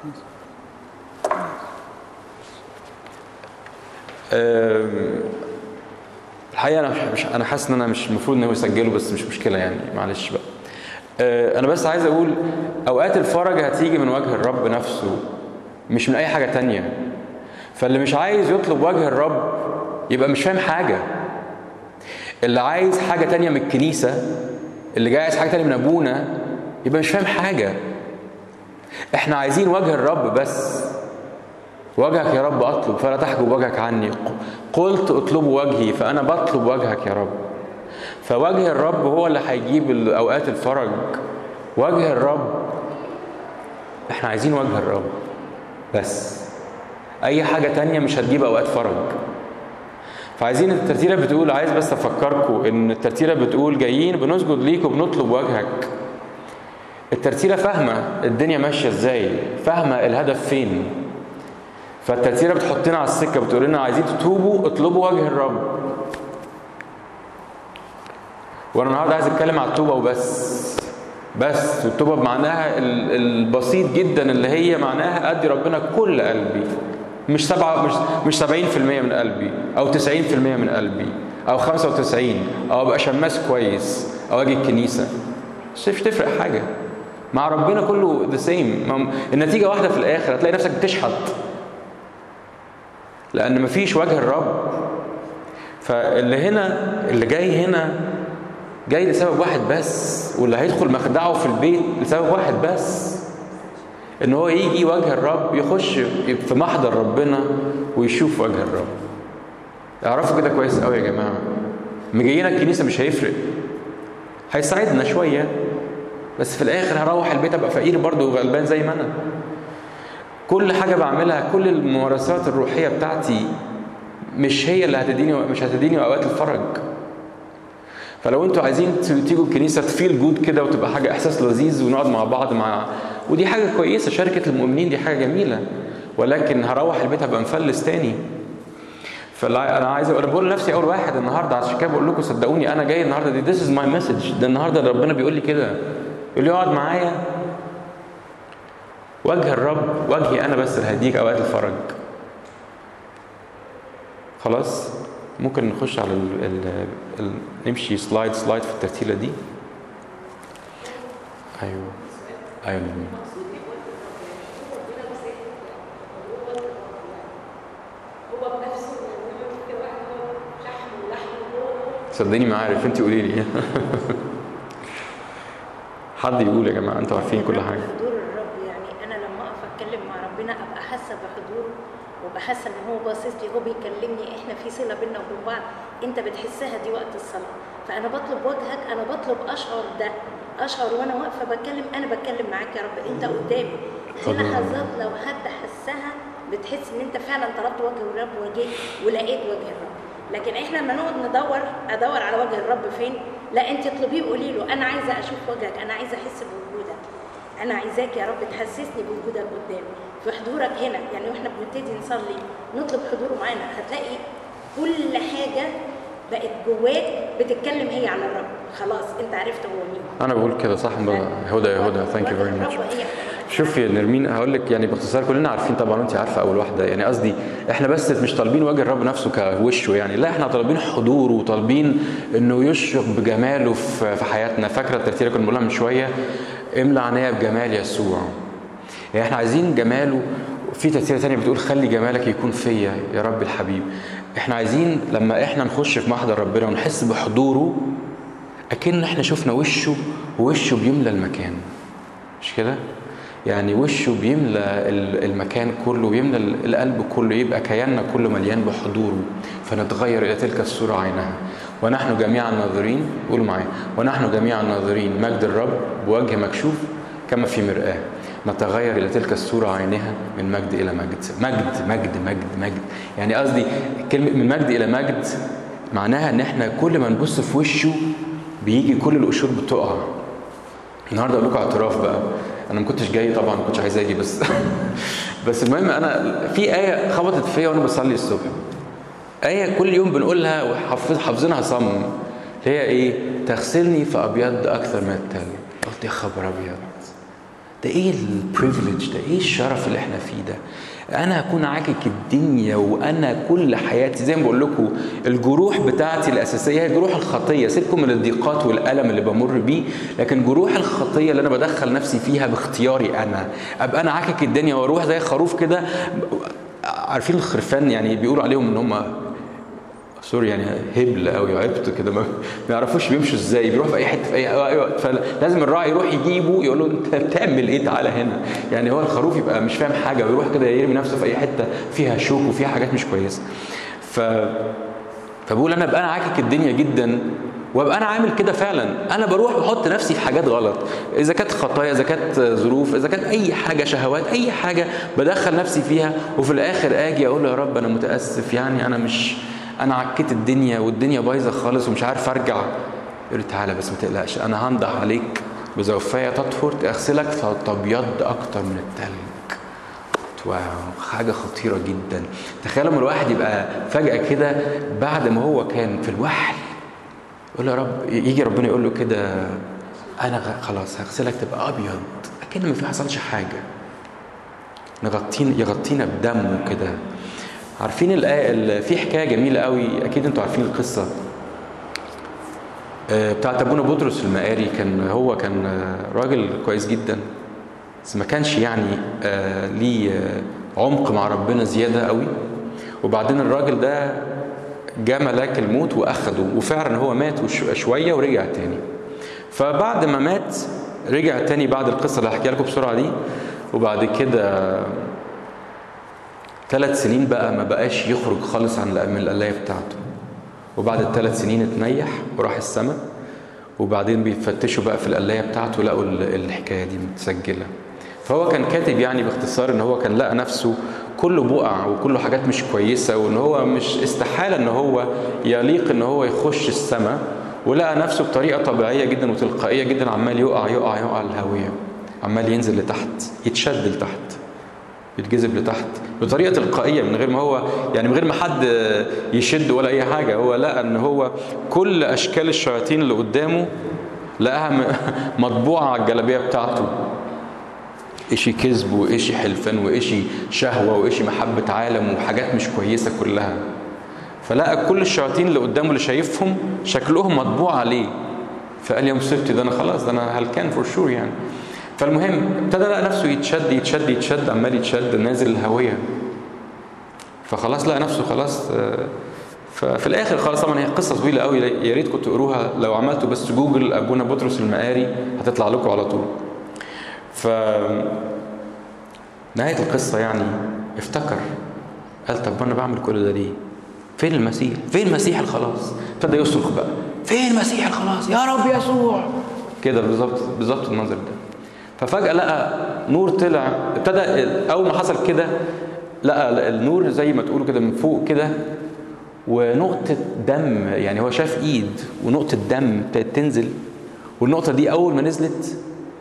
أم، الحقيقه انا مش, مش انا حاسس ان انا مش المفروض ان هو يسجله بس مش مشكله يعني معلش بقى أه، انا بس عايز اقول اوقات الفرج هتيجي من وجه الرب نفسه مش من اي حاجه تانية فاللي مش عايز يطلب وجه الرب يبقى مش فاهم حاجه اللي عايز حاجه تانية من الكنيسه اللي جاي عايز حاجه تانية من ابونا يبقى مش فاهم حاجه احنا عايزين وجه الرب بس وجهك يا رب اطلب فلا تحجب وجهك عني قلت اطلبوا وجهي فانا بطلب وجهك يا رب فوجه الرب هو اللي هيجيب اوقات الفرج وجه الرب احنا عايزين وجه الرب بس اي حاجه تانية مش هتجيب اوقات فرج فعايزين الترتيله بتقول عايز بس افكركم ان الترتيله بتقول جايين بنسجد ليك وبنطلب وجهك الترتيله فاهمه الدنيا ماشيه ازاي فاهمه الهدف فين فالترتيله بتحطنا على السكه بتقول لنا عايزين تتوبوا اطلبوا وجه الرب وانا النهارده عايز اتكلم على التوبه وبس بس والتوبه بمعناها ال- البسيط جدا اللي هي معناها ادي ربنا كل قلبي مش سبعة مش مش 70% من قلبي او 90% من قلبي او 95 او ابقى شماس كويس او اجي الكنيسه مش مش تفرق حاجه مع ربنا كله ذا سيم النتيجه واحده في الاخر هتلاقي نفسك بتشحت لان مفيش وجه الرب فاللي هنا اللي جاي هنا جاي لسبب واحد بس واللي هيدخل مخدعه في البيت لسبب واحد بس ان هو يجي وجه الرب يخش في محضر ربنا ويشوف وجه الرب اعرفوا كده كويس قوي يا جماعه مجينا الكنيسه مش هيفرق هيساعدنا شويه بس في الاخر هروح البيت ابقى فقير برضه وغلبان زي ما انا كل حاجه بعملها كل الممارسات الروحيه بتاعتي مش هي اللي هتديني مش هتديني اوقات الفرج فلو انتوا عايزين تيجوا الكنيسه تفيل جود كده وتبقى حاجه احساس لذيذ ونقعد مع بعض مع ودي حاجه كويسه شركه المؤمنين دي حاجه جميله ولكن هروح البيت هبقى مفلس تاني فانا عايز اقول بقول لنفسي اول واحد النهارده عشان كده بقول لكم صدقوني انا جاي النهارده دي ذيس از ماي مسج ده النهارده ربنا بيقول لي كده يقول لي اقعد معايا وجه الرب وجهي انا بس اللي هديك اوقات الفرج خلاص ممكن نخش على ال ال ال نمشي سلايد سلايد في الترتيله دي ايوه ايوه جميل. هو بنفسه كده واحد هو شحم ولحم وهو صدقني ما عارف انت قولي لي حد يقول يا جماعه انتوا عارفين كل حاجه حضور الرب يعني انا لما اقف اتكلم مع ربنا ابقى حاسه بحضوره وابقى حاسه ان هو باصص لي هو بيكلمني احنا في صله بينا وبين بعض انت بتحسها دي وقت الصلاه فانا بطلب وجهك انا بطلب اشعر ده اشعر وانا واقفه بتكلم انا بتكلم معاك يا رب انت قدامي في حضور. لحظات لو حد حسها بتحس ان انت فعلا طلبت وجه الرب وجيت ولقيت وجه الرب لكن احنا لما نقعد ندور ادور على وجه الرب فين لا انت اطلبيه وقولي له انا عايزه اشوف وجهك انا عايزه احس بوجودك انا عايزاك يا رب تحسسني بوجودك قدامي في حضورك هنا يعني واحنا بنبتدي نصلي نطلب حضوره معانا هتلاقي كل حاجه بقت جواك بتتكلم هي عن الرب خلاص انت عرفت هو مين انا بقول كده صح هدى يا هدى ثانك يو فيري وجه ماتش الرب هي شوفي يا نرمين هقول لك يعني باختصار كلنا عارفين طبعا انت عارفه اول واحده يعني قصدي احنا بس مش طالبين وجه الرب نفسه كوشه يعني لا احنا طالبين حضوره وطالبين انه يشرق بجماله في في حياتنا فاكره الترتيب اللي كنا بنقولها من شويه املى عينيا بجمال يسوع يعني احنا عايزين جماله في ترتيبه ثانيه بتقول خلي جمالك يكون فيا يا رب الحبيب احنا عايزين لما احنا نخش في محضر ربنا ونحس بحضوره اكن احنا شفنا وشه ووشه بيملى المكان مش كده يعني وشه بيملى ال- المكان كله بيملى ال- القلب كله يبقى كياننا كله مليان بحضوره فنتغير الى تلك الصوره عينها ونحن جميعا ناظرين قولوا معايا ونحن جميعا ناظرين مجد الرب بوجه مكشوف كما في مرآة نتغير الى تلك الصوره عينها من مجد الى مجد مجد مجد مجد مجد يعني قصدي كلمه من مجد الى مجد معناها ان احنا كل ما نبص في وشه بيجي كل القشور بتقع النهارده اقول لكم اعتراف بقى انا ما كنتش جاي طبعا ما كنتش عايز اجي بس بس المهم انا في ايه خبطت فيا وانا بصلي الصبح ايه كل يوم بنقولها وحافظ حافظينها صم اللي هي ايه تغسلني في ابيض اكثر من التلج قلت يا خبر ابيض ده ايه البريفليج ده ايه الشرف اللي احنا فيه ده انا هكون عاكك الدنيا وانا كل حياتي زي ما بقول لكم الجروح بتاعتي الاساسيه هي جروح الخطيه سيبكم من الضيقات والالم اللي بمر بيه لكن جروح الخطيه اللي انا بدخل نفسي فيها باختياري انا ابقى انا عاكك الدنيا واروح زي خروف كده عارفين الخرفان يعني بيقولوا عليهم ان هم سوري يعني هبل قوي عبط كده ما يعرفوش بيمشوا ازاي بيروحوا في اي حته في اي وقت فلازم الراعي يروح يجيبه يقول له انت بتعمل ايه تعالى هنا يعني هو الخروف يبقى مش فاهم حاجه ويروح كده يرمي نفسه في اي حته فيها شوك وفيها حاجات مش كويسه ف فبقول انا ابقى انا عاكك الدنيا جدا وابقى انا عامل كده فعلا انا بروح بحط نفسي في حاجات غلط اذا كانت خطايا اذا كانت ظروف اذا كانت اي حاجه شهوات اي حاجه بدخل نفسي فيها وفي الاخر اجي اقول له يا رب انا متاسف يعني انا مش انا عكيت الدنيا والدنيا بايظه خالص ومش عارف ارجع يقول لي تعالى بس ما تقلقش انا هنضح عليك بزوفايه تطهر اغسلك فتبيض اكتر من التلج واو حاجه خطيره جدا تخيلوا لما الواحد يبقى فجاه كده بعد ما هو كان في الوحل يقول يا رب يجي ربنا يقول له كده انا خلاص هغسلك تبقى ابيض اكن ما في حصلش حاجه نغطينا يغطينا بدمه كده عارفين الآية في حكاية جميلة قوي أكيد أنتوا عارفين القصة بتاعت أبونا بطرس المقاري كان هو كان راجل كويس جدا بس ما كانش يعني ليه عمق مع ربنا زيادة قوي وبعدين الراجل ده جاء ملاك الموت وأخده وفعلا هو مات شوية ورجع تاني فبعد ما مات رجع تاني بعد القصة اللي هحكيها لكم بسرعة دي وبعد كده ثلاث سنين بقى ما بقاش يخرج خالص عن من القلاية بتاعته وبعد الثلاث سنين اتنيح وراح السماء وبعدين بيفتشوا بقى في القلاية بتاعته لقوا الحكاية دي متسجلة فهو كان كاتب يعني باختصار ان هو كان لقى نفسه كله بقع وكله حاجات مش كويسة وان هو مش استحالة ان هو يليق ان هو يخش السماء ولقى نفسه بطريقة طبيعية جدا وتلقائية جدا عمال يقع يقع يقع الهوية عمال ينزل لتحت يتشد لتحت يتجذب لتحت بطريقه تلقائيه من غير ما هو يعني من غير ما حد يشد ولا اي حاجه هو لقى ان هو كل اشكال الشياطين اللي قدامه لقاها مطبوعه على الجلابيه بتاعته إشي كذب وإشي حلفان وإشي شهوة وإشي محبة عالم وحاجات مش كويسة كلها فلقى كل الشياطين اللي قدامه اللي شايفهم شكلهم مطبوع عليه فقال يا مصيبتي ده انا خلاص ده انا هلكان فور شور يعني فالمهم ابتدى لقى نفسه يتشد يتشد يتشد عمال يتشد نازل الهويه فخلاص لقى نفسه خلاص ففي الاخر خلاص طبعا هي قصه طويله قوي يا ريت كنتوا تقروها لو عملتوا بس جوجل ابونا بطرس المقاري هتطلع لكم على طول ف نهايه القصه يعني افتكر قال طب انا بعمل كل ده ليه فين المسيح فين مسيح الخلاص ابتدى يصرخ بقى فين مسيح الخلاص يا رب يسوع كده بالظبط بالظبط المنظر ده ففجأة لقى نور طلع ابتدى أول ما حصل كده لقى النور زي ما تقولوا كده من فوق كده ونقطة دم يعني هو شاف إيد ونقطة دم ابتدت تنزل والنقطة دي أول ما نزلت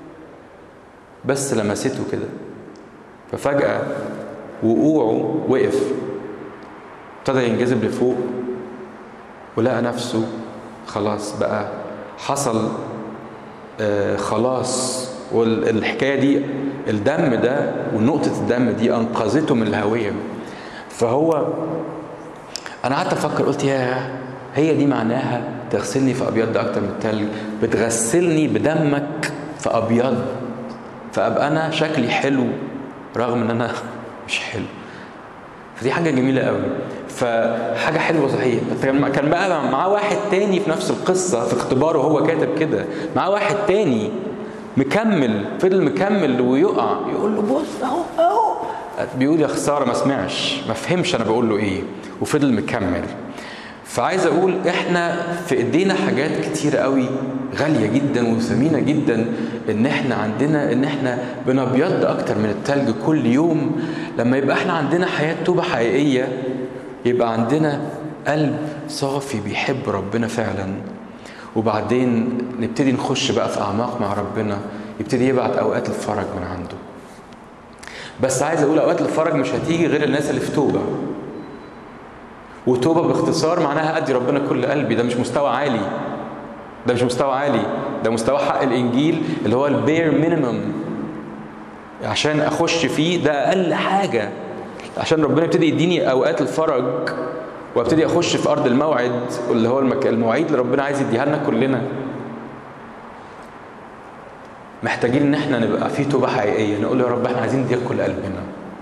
بس لمسته كده ففجأة وقوعه وقف ابتدى ينجذب لفوق ولقى نفسه خلاص بقى حصل آه خلاص والحكايه دي الدم ده ونقطه الدم دي انقذته من الهويه فهو انا قعدت افكر قلت يا هي دي معناها تغسلني في ابيض اكتر من التلج بتغسلني بدمك في ابيض فابقى انا شكلي حلو رغم ان انا مش حلو فدي حاجه جميله قوي فحاجه حلوه صحيح كان بقى معاه واحد تاني في نفس القصه في اختباره هو كاتب كده معاه واحد تاني مكمل فضل مكمل ويقع يقول له بص اهو اهو بيقول يا خساره ما سمعش ما فهمش انا بقول له ايه وفضل مكمل فعايز اقول احنا في ايدينا حاجات كتير قوي غاليه جدا وثمينه جدا ان احنا عندنا ان احنا بنبيض اكتر من التلج كل يوم لما يبقى احنا عندنا حياه توبه حقيقيه يبقى عندنا قلب صافي بيحب ربنا فعلا وبعدين نبتدي نخش بقى في اعماق مع ربنا يبتدي يبعت اوقات الفرج من عنده بس عايز اقول اوقات الفرج مش هتيجي غير الناس اللي في توبه وتوبه باختصار معناها ادي ربنا كل قلبي ده مش مستوى عالي ده مش مستوى عالي ده مستوى حق الانجيل اللي هو البير مينيمم عشان اخش فيه ده اقل حاجه عشان ربنا يبتدي يديني اوقات الفرج وابتدي اخش في ارض الموعد اللي هو المك... المواعيد اللي ربنا عايز يديها لنا كلنا محتاجين ان احنا نبقى في توبه حقيقيه نقول يا رب احنا عايزين نديك كل قلبنا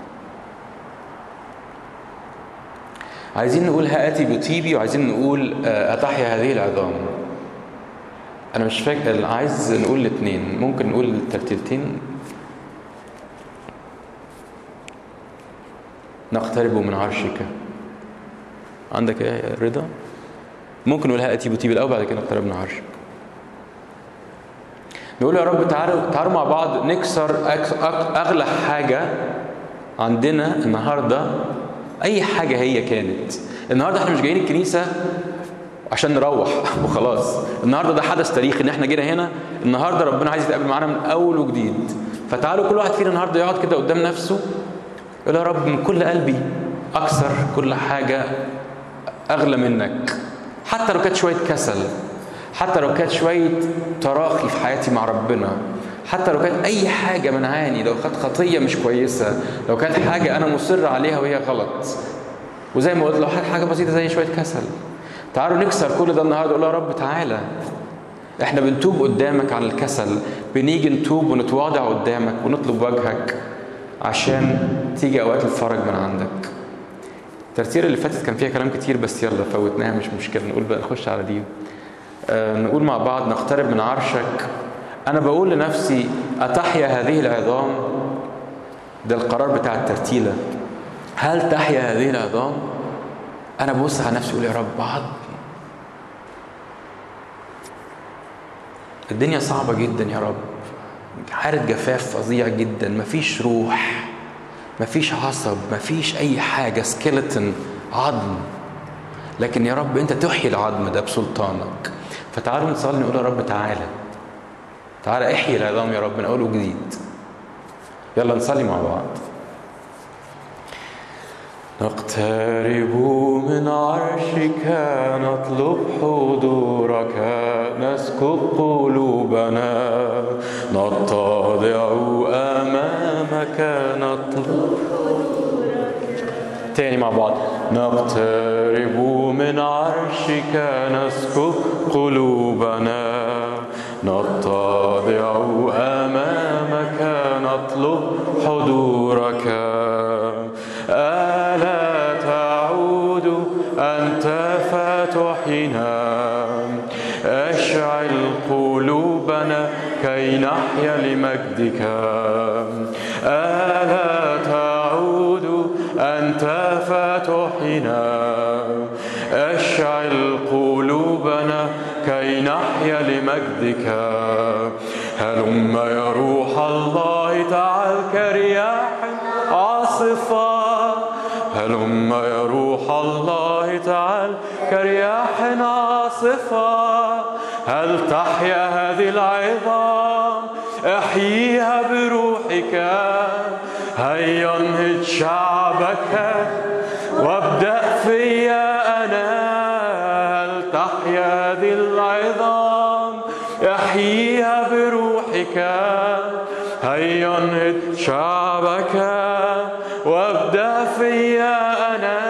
عايزين نقول هاتي بطيبي وعايزين نقول اتحيا هذه العظام انا مش فاكر عايز نقول الاثنين ممكن نقول الترتيلتين نقترب من عرشك عندك ايه يا رضا ممكن نقول هاتي بطيبي الاول بعد كده نقترب من عرشك نقول يا رب تعالوا تعالوا مع بعض نكسر اغلى حاجه عندنا النهارده اي حاجه هي كانت النهارده احنا مش جايين الكنيسه عشان نروح وخلاص النهارده ده حدث تاريخي ان احنا جينا هنا النهارده ربنا عايز يتقابل معانا من اول وجديد فتعالوا كل واحد فينا النهارده يقعد كده قدام نفسه يقول يا رب من كل قلبي اكثر كل حاجه اغلى منك حتى لو كانت شويه كسل حتى لو كانت شويه تراخي في حياتي مع ربنا حتى لو كانت اي حاجه منعاني لو كانت خطيه مش كويسه لو كانت حاجه انا مصر عليها وهي غلط وزي ما قلت لو حاجه بسيطه زي شويه كسل تعالوا نكسر كل ده النهارده نقول يا رب تعالى احنا بنتوب قدامك عن الكسل بنيجي نتوب ونتواضع قدامك ونطلب وجهك عشان تيجي اوقات الفرج من عندك الترتير اللي فاتت كان فيها كلام كتير بس يلا فوتناها مش مشكله نقول بقى نخش على دي آه نقول مع بعض نقترب من عرشك انا بقول لنفسي اتحيا هذه العظام ده القرار بتاع الترتيله هل تحيا هذه العظام انا ببص على نفسي اقول يا رب عض الدنيا صعبة جدا يا رب حالة جفاف فظيع جدا مفيش روح مفيش عصب مفيش أي حاجة سكيلتون عظم لكن يا رب أنت تحيي العظم ده بسلطانك فتعالوا نصلي نقول يا رب تعالى تعالى احيي العظام يا رب من أول وجديد يلا نصلي مع بعض نقترب من عرشك نطلب حضورك نسكب قلوبنا نتضع امامك نطلب تاني مع بعض نقترب من عرشك نسكب قلوبنا نتضع امامك نطلب حضورك ألا تعود أنت فتحنا أشعل قلوبنا كي نحيا لمجدك ألا تعود أنت فتحنا أشعل قلوبنا كي نحيا لمجدك هلم يا روح الله تعال كرياح عاصفة هلم يا روح الله تعال كرياح عاصفة هل تحيا هذه العظام احييها بروحك هيا انهض شعبك وابدأ فيا أنا هل تحيا هذه العظام احييها بروحك هيا انهض شعبك وابدأ فيا أنا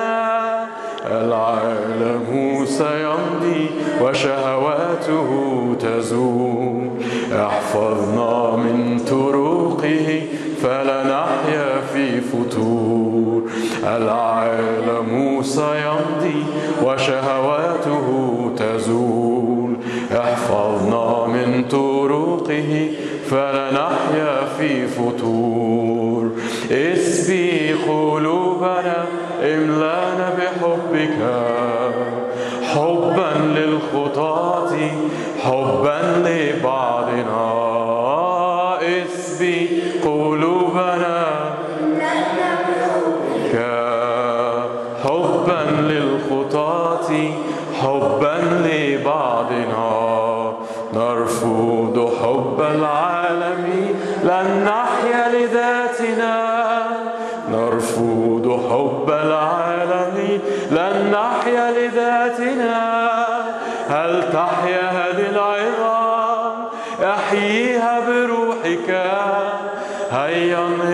العالم سيمضي وشهواته تزول احفظنا من طرقه فلا نحيا في فتور العالم سيمضي وشهواته تزول احفظنا من طرقه فلا نحيا في فتور اسبي قلوبنا املانا بحبك حبا للخطاة حبا لبعضنا اسبي قلوبنا حبا للخطاة حبا لبعضنا نرفض حب العالم لن نحيا لذاتنا نرفض حب العالم لن نحيا لذاتنا هل تحيا هذه العظام احييها بروحك هيا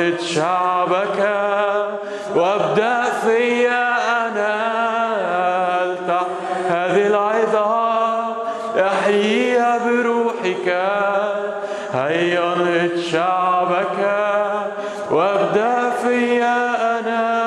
وابدأ فيا أنا التح هذه العظام احييها بروحك هيا انهض شعبك وابدأ فيا أنا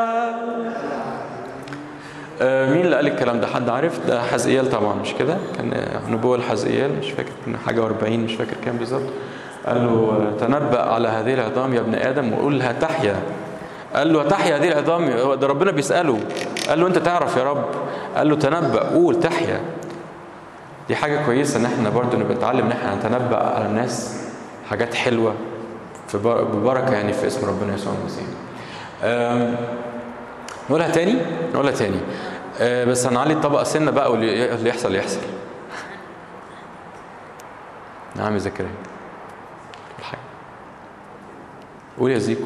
آه، مين اللي قال الكلام ده حد عارف ده حزقيال طبعا مش كده كان آه، نبوة لحزقيال مش فاكر كان حاجة و40 مش فاكر كام بالظبط قال له آه، تنبأ على هذه العظام يا ابن آدم وقول لها تحيا قال له تحيا هذه العظام هو ده ربنا بيسأله قال له انت تعرف يا رب قال له تنبأ قول تحيا دي حاجة كويسة ان احنا برضو نبقى نتعلم ان احنا نتنبأ على الناس حاجات حلوة في بر- ببركة يعني في اسم ربنا يسوع المسيح آم، نقولها تاني نقولها تاني آه، بس هنعلي الطبقة سنة بقى واللي اللي يحصل يحصل نعم يا زكريا قول حاجة. قول يا زيكو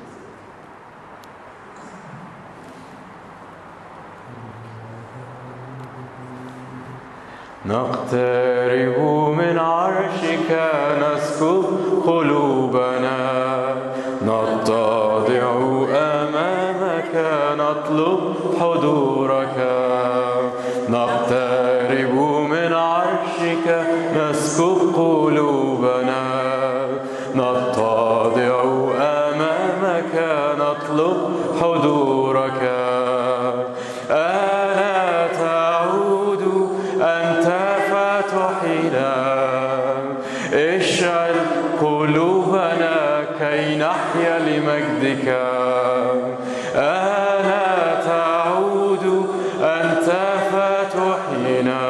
نقترب من عرشك نسكب قلوبنا نتضع أمامك نطلب حضورك نقترب من عرشك نسكب قلوبنا نتضع أمامك نطلب حضورك أنا تعود أنت فتحينا اشعل قلوبنا كي نحيا لمجدك أنا تعود أنت فتحينا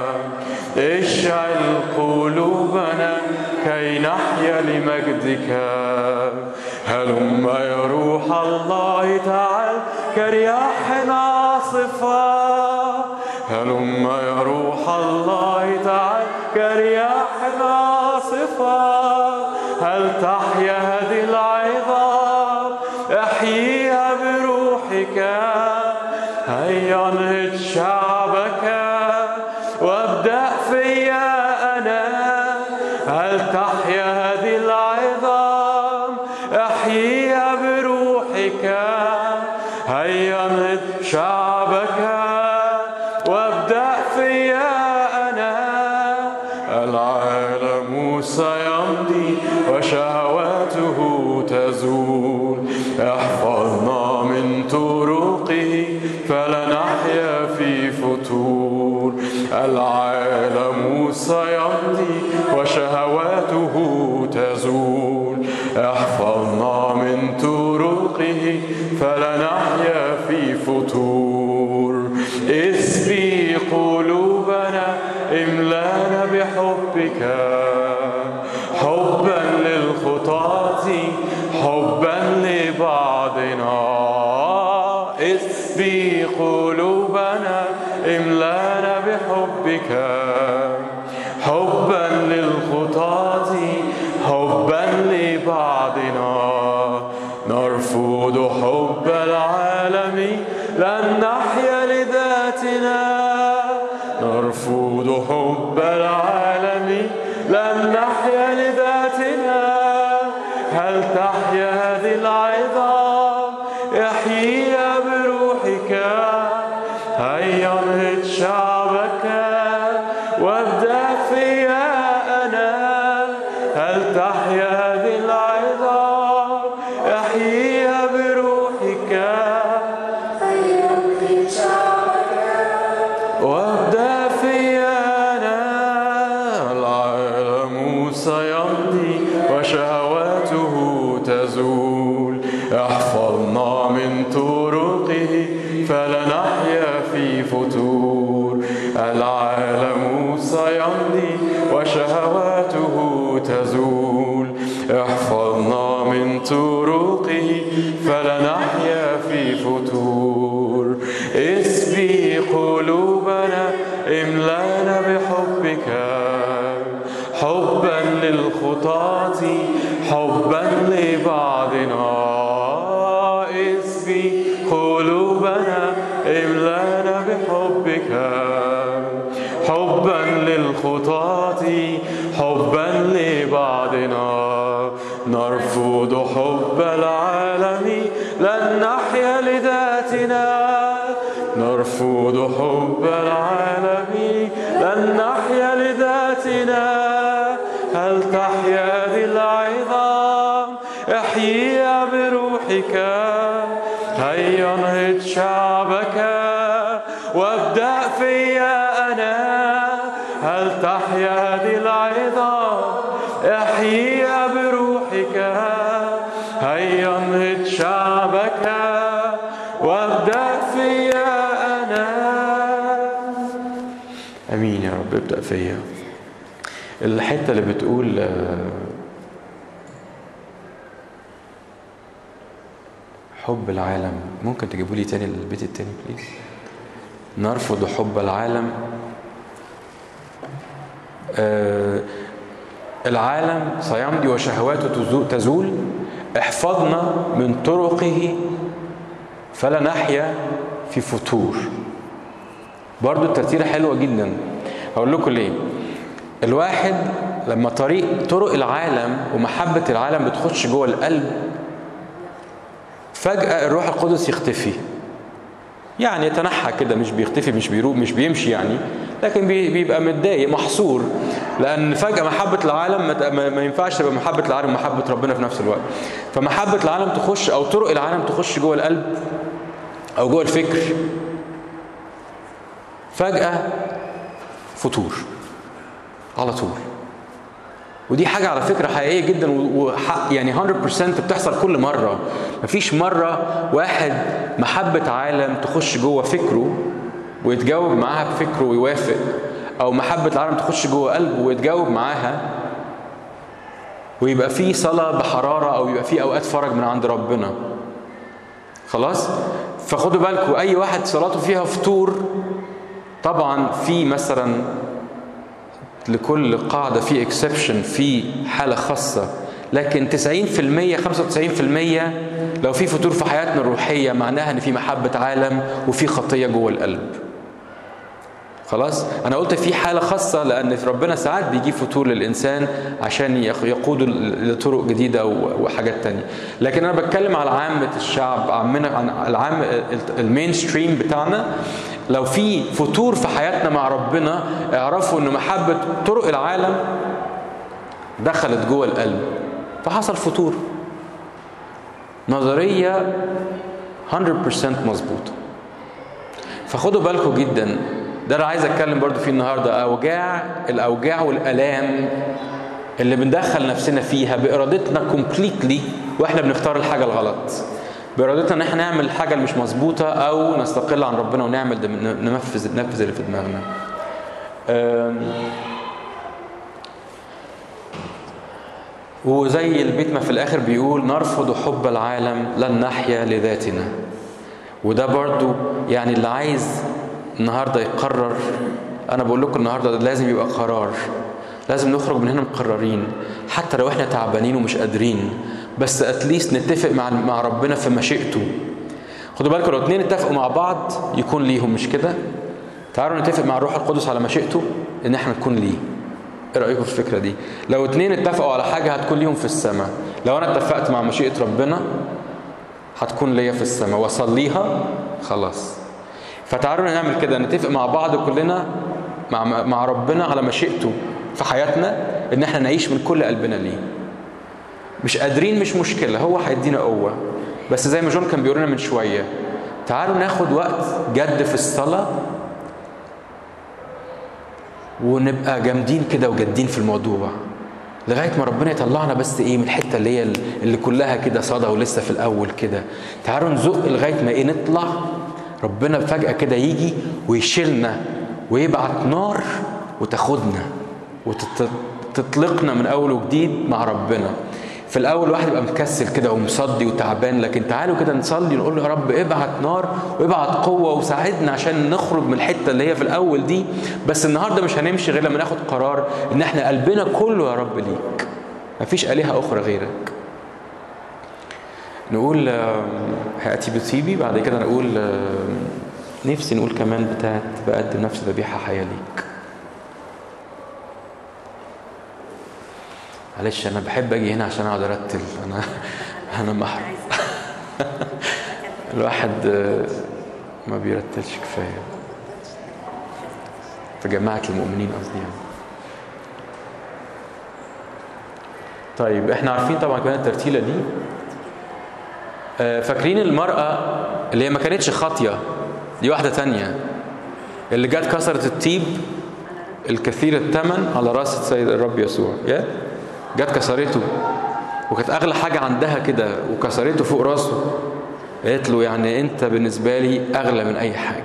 اشعل قلوبنا كي نحيا لمجدك هلم يا روح الله تعال كرياح عاصفة هلم يا روح الله تعال كرياح عاصفة هل تحيا هذه العظام احييها بروحك هيا انهض شعبك وابدأ فيا أنا هل تحيا هذه العظام احييها بروحك هيا انهض شعبك وابدأ فيا أنا العالم سيمضي وشهواته تزول احفظنا من طرقه فلا نحيا في فتور العالم سيمضي وشهواته تزول احفظنا من طرقه فلا نحيا في فتور اسبي قلوبنا املانا بحبك حبا للخطاة حبا لبعضنا اسبي قلوبنا املانا بحبك حبا للخطاة حبا لبعضنا نرفض حب العالم لن نحيا لذاتنا نرفض حب العالم لن نحيا لذاتنا هل تحيا هذه العظام احييها بروحك هيا انهض شعبك وابدا فيا انا هل تحيا هذه العظام احييها بروحك وابدا فيا انا العالم سيمضي وشهواته تزول احفظنا من طرقه فلا نحيا في فتور العالم سيمضي وشهواته تزول احفظنا من طرقه فلا نحيا في فتور اسبي قلوبنا املانا بحبك حبا للخطاة حبا لبعضنا اسبي قلوبنا املانا بحبك حبا للخطاة حبا لبعضنا نرفض حب العالم لن نحيا لذاتنا نرفض حب العالم لن نحيا لذاتنا هل تحيا ذي العظام احييها بروحك هيا انهض شعبك وابدأ فيا أنا هل تحيا هذه العظام احييها بروحك هيا انهض شعبك وابدأ فيا أنا أمين يا رب ابدأ فيا الحتة اللي بتقول حب العالم ممكن تجيبوا لي تاني البيت التاني بليز نرفض حب العالم آه العالم سيمضي وشهواته تزول احفظنا من طرقه فلا نحيا في فتور برضو الترتيرة حلوة جدا هقول لكم ليه الواحد لما طريق طرق العالم ومحبة العالم بتخش جوه القلب فجأة الروح القدس يختفي يعني يتنحى كده مش بيختفي مش بيروق مش بيمشي يعني لكن بيبقى متضايق محصور لان فجاه محبه العالم ما ينفعش تبقى محبه العالم ومحبه ربنا في نفس الوقت فمحبه العالم تخش او طرق العالم تخش جوه القلب او جوه الفكر فجاه فتور على طول ودي حاجة على فكرة حقيقية جدا وحق يعني 100% بتحصل كل مرة مفيش مرة واحد محبة عالم تخش جوه فكره ويتجاوب معاها بفكره ويوافق أو محبة العالم تخش جوه قلبه ويتجاوب معاها ويبقى في صلاة بحرارة أو يبقى في أوقات فرج من عند ربنا خلاص فخدوا بالكم أي واحد صلاته فيها فطور طبعا في مثلا لكل قاعدة في اكسبشن في حالة خاصة لكن 90% 95% لو في فتور في حياتنا الروحية معناها ان في محبة عالم وفي خطية جوه القلب خلاص انا قلت في حالة خاصة لان ربنا ساعات بيجيب فتور للانسان عشان يقوده لطرق جديدة وحاجات تانية لكن انا بتكلم على عامة الشعب عمنا عن العام المين ستريم بتاعنا لو في فتور في حياتنا مع ربنا اعرفوا ان محبة طرق العالم دخلت جوه القلب فحصل فتور نظرية 100% مظبوطة فخدوا بالكم جدا ده انا عايز اتكلم برضو فيه النهارده اوجاع الاوجاع والالام اللي بندخل نفسنا فيها بارادتنا كومبليتلي واحنا بنختار الحاجه الغلط بارادتنا ان احنا نعمل الحاجه اللي مش مظبوطه او نستقل عن ربنا ونعمل ننفذ ننفذ اللي في دماغنا وزي البيت ما في الاخر بيقول نرفض حب العالم لن نحيا لذاتنا وده برضو يعني اللي عايز النهارده يقرر انا بقول لكم النهارده ده لازم يبقى قرار لازم نخرج من هنا مقررين حتى لو احنا تعبانين ومش قادرين بس اتليست نتفق مع مع ربنا في مشيئته خدوا بالكم لو اتنين اتفقوا مع بعض يكون ليهم مش كده تعالوا نتفق مع الروح القدس على مشيئته ان احنا نكون ليه ايه رايكم في الفكره دي لو اتنين اتفقوا على حاجه هتكون ليهم في السماء لو انا اتفقت مع مشيئه ربنا هتكون ليا في السماء واصليها خلاص فتعالوا نعمل كده نتفق مع بعض كلنا مع مع ربنا على مشيئته في حياتنا ان احنا نعيش من كل قلبنا ليه مش قادرين مش مشكله هو هيدينا قوه بس زي ما جون كان بيقول لنا من شويه تعالوا ناخد وقت جد في الصلاه ونبقى جامدين كده وجادين في الموضوع لغايه ما ربنا يطلعنا بس ايه من الحته اللي هي اللي كلها كده صدى ولسه في الاول كده تعالوا نزق لغايه ما ايه نطلع ربنا فجاه كده يجي ويشيلنا ويبعت نار وتاخدنا وتطلقنا من اول وجديد مع ربنا في الاول واحد يبقى مكسل كده ومصدي وتعبان لكن تعالوا كده نصلي ونقول له يا رب ابعت نار وابعت قوه وساعدنا عشان نخرج من الحته اللي هي في الاول دي بس النهارده مش هنمشي غير لما ناخد قرار ان احنا قلبنا كله يا رب ليك مفيش الهه اخرى غيرك نقول هاتي بتيبي بعد كده نقول نفسي نقول كمان بتاعت بقدم نفس ذبيحه حيه ليك معلش انا بحب اجي هنا عشان اقعد ارتل انا انا محر الواحد آه، ما بيرتلش كفايه في جماعه المؤمنين قصدي يعني طيب احنا عارفين طبعا كمان الترتيله دي آه، فاكرين المرأة اللي هي ما كانتش خاطية دي واحدة تانية اللي جت كسرت الطيب الكثير الثمن على راس السيد الرب يسوع يا جت كسرته وكانت اغلى حاجة عندها كده وكسرته فوق راسه قالت له يعني انت بالنسبة لي اغلى من اي حاجة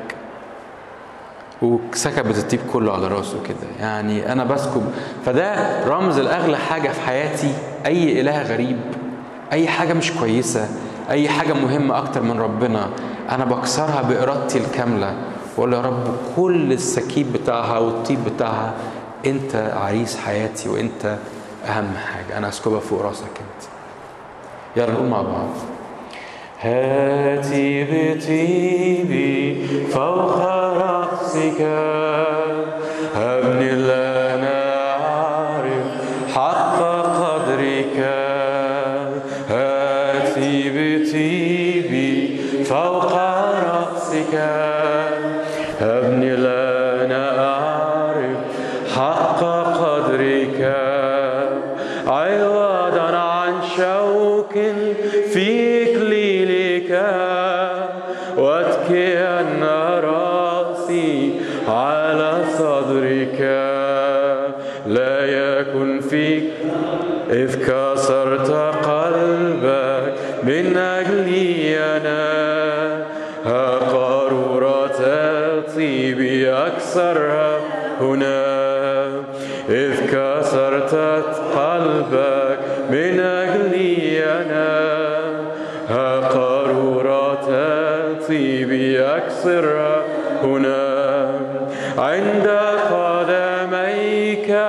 وسكبت الطيب كله على راسه كده يعني انا بسكب فده رمز الاغلى حاجه في حياتي اي اله غريب اي حاجه مش كويسه اي حاجه مهمه اكتر من ربنا انا بكسرها بارادتي الكامله واقول يا رب كل السكيب بتاعها والطيب بتاعها انت عريس حياتي وانت اهم حاجه انا اسكبها فوق راسك انت يلا نقول مع بعض هاتي بطيبي فوق رأسك هبني لنا عارف حق قدرك هاتي بطيبي فوق رأسك هبني لنا أعرف حق قدرك عوضا عن شوك في إكليلك واتكئن رأسي على صدرك لا يكن فيك إذ كسرت قلبك من أجلي أنا ها قارورة طيبي أكثرها هنا إذ كسرت قلبك من أجلي أنا ها قارورة طيبي أكثرها هنا عند قدميك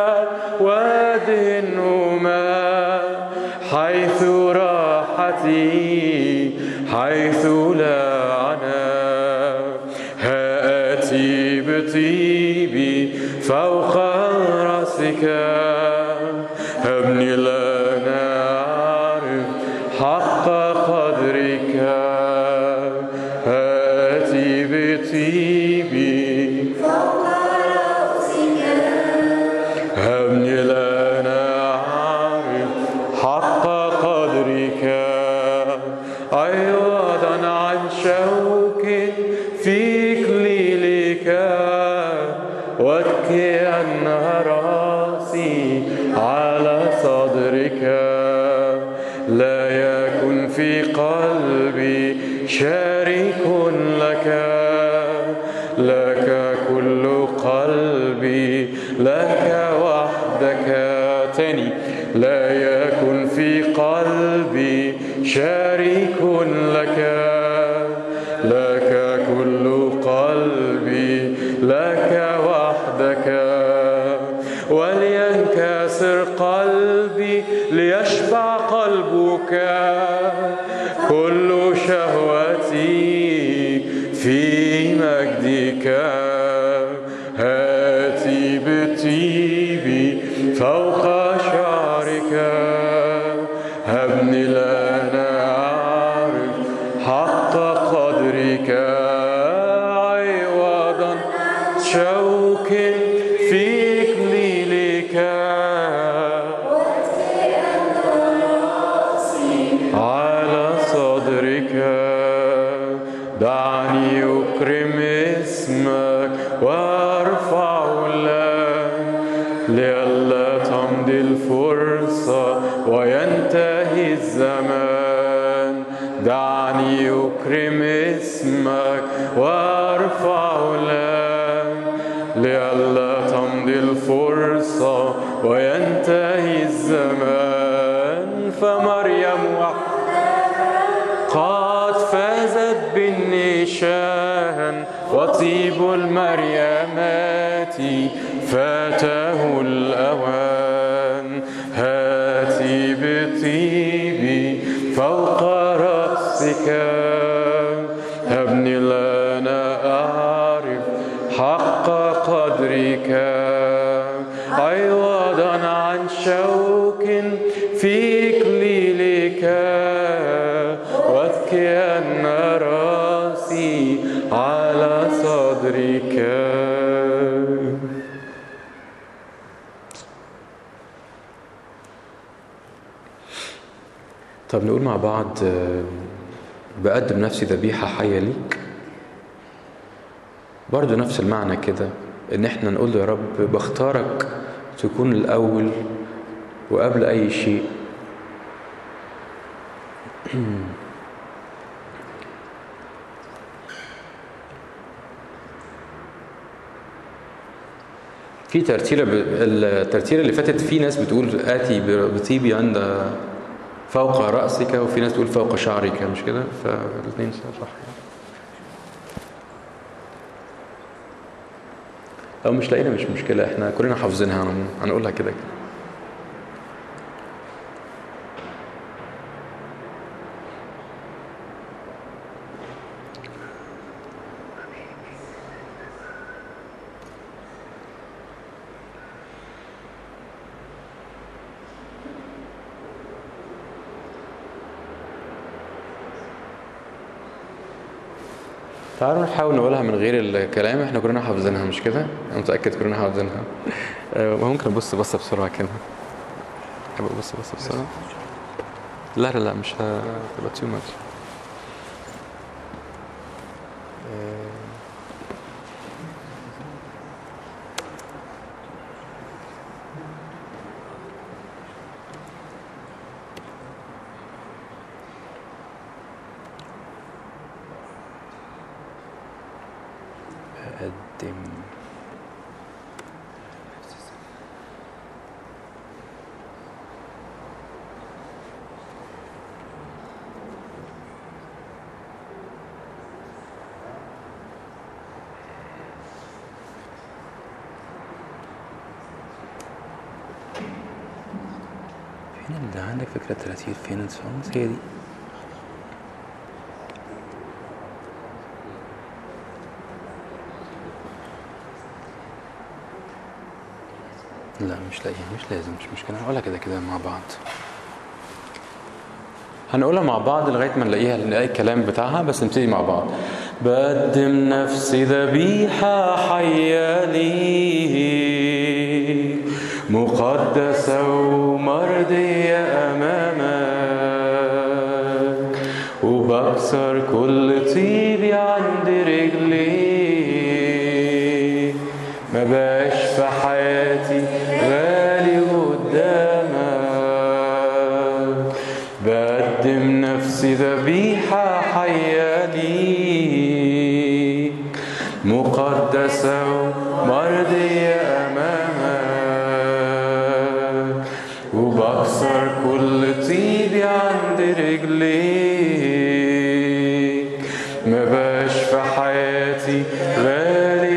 ودهنهما حيث راحتي حيث لا عنا هاتي بطيبي فوق رأسك هبني لنا عارف حق قدرك هاتي بطيبي هبني لنا عارف حق قدرك عوضا عن شوك في إكليلك واتكئن راسي على صدرك لا يكن في قلبي شارك لك لك كل قلبي لك وحدك تاني لا يكن في قلبي شارك لك لك كل قلبي لك وحدك ولينكسر قلبي ليشبع قلبك كل شهوتي في مجدك هاتي بطيبي فوق شعرك هبني لنا عارف حق قدرك عوضا شوك في إكليلك على صدرك دعني أكرم اسمك وأرفع لك لئلا تمضي الفرصة وينتهي الزمان دعني أكرم اسمك وأرفع لك لئلا تمضي الفرصة وينتهي الزمان فمريم وحدها قد فازت بالنشان وطيب المريمات فاته الأوان هاتي بطيبي فوق رأسك هبني لنا أعرف حق قدرك عوضا عن شوك في إكليلك واتكئ راسي على صدرك طب نقول مع بعض آه، بقدم نفسي ذبيحة حية ليك برضو نفس المعنى كده ان احنا نقول له يا رب بختارك تكون الاول وقبل اي شيء في ترتيرة ب... الترتيرة اللي فاتت في ناس بتقول آتي بطيبي عند فوق رأسك وفي ناس تقول فوق شعرك مش كده فالاثنين صح لو مش لاقينا مش مشكلة احنا كلنا حافظينها هن- هنقولها كده كده تعالوا نحاول نقولها من غير الكلام احنا كلنا حافظينها مش كده؟ انا متأكد كلنا حافظينها آه، ممكن ابص بصة بسرعة كده ابقى ابص بصة بسرعة لا لا لا مش هتبقى too much أقدم فين اللي عندك فكرة 30 فين السونgs هي دي لا مش لاقيها مش لازم مش مشكلة هنقولها كده كده مع بعض هنقولها مع بعض لغاية ما نلاقيها نلاقي الكلام بتاعها بس نبتدي مع بعض بقدم نفسي ذبيحة حية ليك مقدسة ومرضية أمامك وبكسر كل طيبي عند رجليك ما بقاش في حياتي غالي قدامك بقدم نفسي ذبيحة حية ليك مقدسة ومرضية أمامك وبكسر كل طيبي عند رجليك ما بقاش في حياتي غالي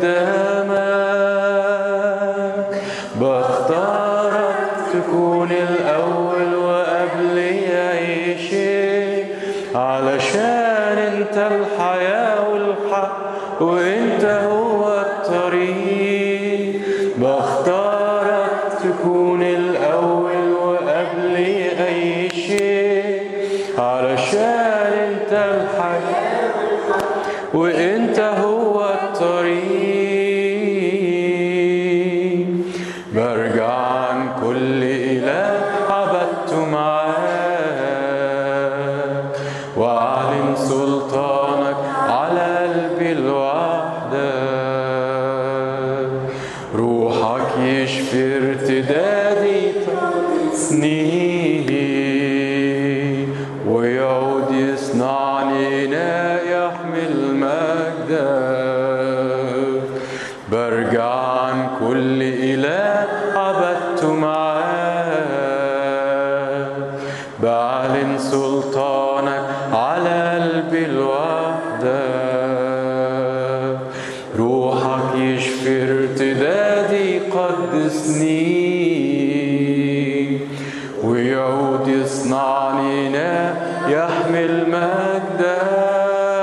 قدامك بختارك تكون الأول وقبل أي شيء علشان انت الحياة والحق وانت هو الطريق بختارك تكون الأول وقبل أي شيء علشان انت الحياة وانت هو الطريق برجع عن كل إله عبدت معاك وأعلن سلطانك على قلبي لوحدك روحك يشفي ارتدادي تسنيه ويعود يصنعني إناء يحمل مجدك برجع عن كل إله عبدت معاك بعلن سلطانك على قلبي لوحدك روحك يشفي ارتدادي قدسني ويعود يصنعني إناء يحمل مجدك